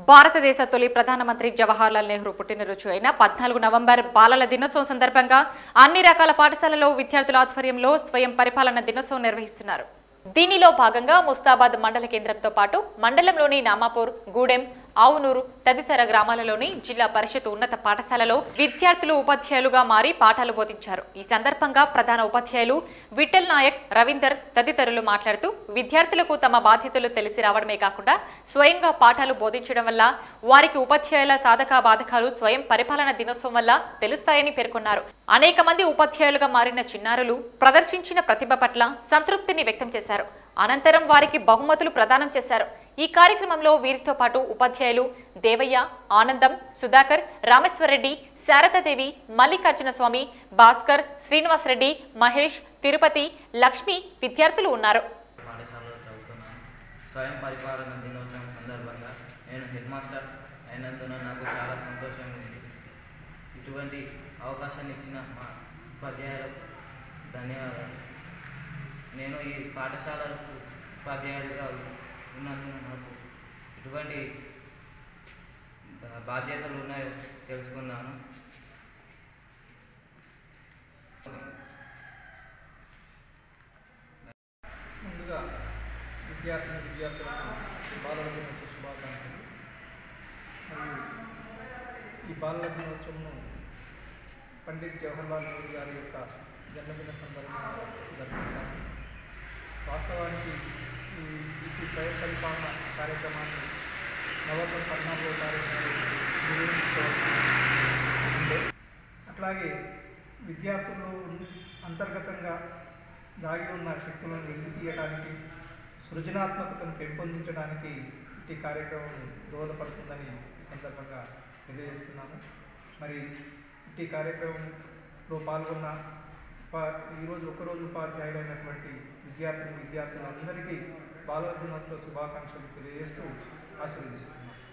భారతదేశ తొలి ప్రధానమంత్రి జవహర్లాల్ నెహ్రూ పుట్టినరోజు అయిన పద్నాలుగు నవంబర్ బాలల దినోత్సవం సందర్భంగా అన్ని రకాల పాఠశాలలో విద్యార్థుల ఆధ్వర్యంలో స్వయం పరిపాలన దినోత్సవం నిర్వహిస్తున్నారు దీనిలో భాగంగా ముస్తాబాద్ మండల కేంద్రంతో పాటు మండలంలోని నామాపూర్ గూడెం ఆవునూరు తదితర గ్రామాలలోని జిల్లా పరిషత్ ఉన్నత పాఠశాలలో విద్యార్థులు ఉపాధ్యాయులుగా మారి పాఠాలు బోధించారు ఈ సందర్భంగా ప్రధాన ఉపాధ్యాయులు విఠల్ నాయక్ రవీందర్ తదితరులు మాట్లాడుతూ విద్యార్థులకు తమ బాధ్యతలు తెలిసి రావడమే కాకుండా స్వయంగా పాఠాలు బోధించడం వల్ల వారికి ఉపాధ్యాయుల సాధక బాధకాలు స్వయం పరిపాలన దినోత్సవం వల్ల తెలుస్తాయని పేర్కొన్నారు అనేక మంది ఉపాధ్యాయులుగా మారిన చిన్నారులు ప్రదర్శించిన ప్రతిభ పట్ల సంతృప్తిని వ్యక్తం చేశారు అనంతరం వారికి బహుమతులు ప్రదానం చేశారు ఈ కార్యక్రమంలో వీరితో పాటు ఉపాధ్యాయులు దేవయ్య ఆనందం సుధాకర్ రామేశ్వరరెడ్డి శారదాదేవి మల్లికార్జున స్వామి భాస్కర్ శ్రీనివాసరెడ్డి మహేష్ తిరుపతి లక్ష్మి విద్యార్థులు ఉన్నారు పాఠశాలలో చదువుతున్నాను స్వయం పరిపాలన దినోత్సవం సందర్భంగా నేను హెడ్ మాస్టర్ అయినందున నాకు చాలా సంతోషంగా ఉంది ఇటువంటి అవకాశాన్ని ఇచ్చిన మా ఉపాధ్యాయులకు ధన్యవాదాలు నేను ఈ పాఠశాలకు ఉపాధ్యాయుడిగా ఉన్నందున నాకు ఎటువంటి బాధ్యతలు ఉన్నాయో తెలుసుకున్నాను ముందుగా విద్యార్థిని విద్యార్థులకు బాలల దినోత్సవ శుభాకాంక్షలు మరియు ఈ బాలల దినోత్సవంను పండిత్ జవహర్లాల్ నెహ్రూ గారి యొక్క జన్మదిన సందర్భంగా జరుపుకుంటాము వాస్తవానికి ఈ ఈ స్వయం పరిపాలన కార్యక్రమాన్ని నవంబర్ పద్నాలుగో తారీఖు నాడు నిర్వహించుకోవాల్సి ఉండే అట్లాగే విద్యార్థుల్లో అంతర్గతంగా దాగి ఉన్న శక్తులను వెలికి తీయడానికి సృజనాత్మకతను పెంపొందించడానికి ఈ కార్యక్రమం దోహదపడుతుందని ఈ సందర్భంగా తెలియజేస్తున్నాము మరి ఈ కార్యక్రమంలో పాల్గొన్న ఉపా- ఈరోజు ఒకరోజు ఉపాధ్యాయులైనటువంటి విద్యార్థులు విద్యార్థులందరికీ బాలల దినోత్సవ శుభాకాంక్షలు తెలియజేస్తూ ఆశీర్వదిస్తున్నాను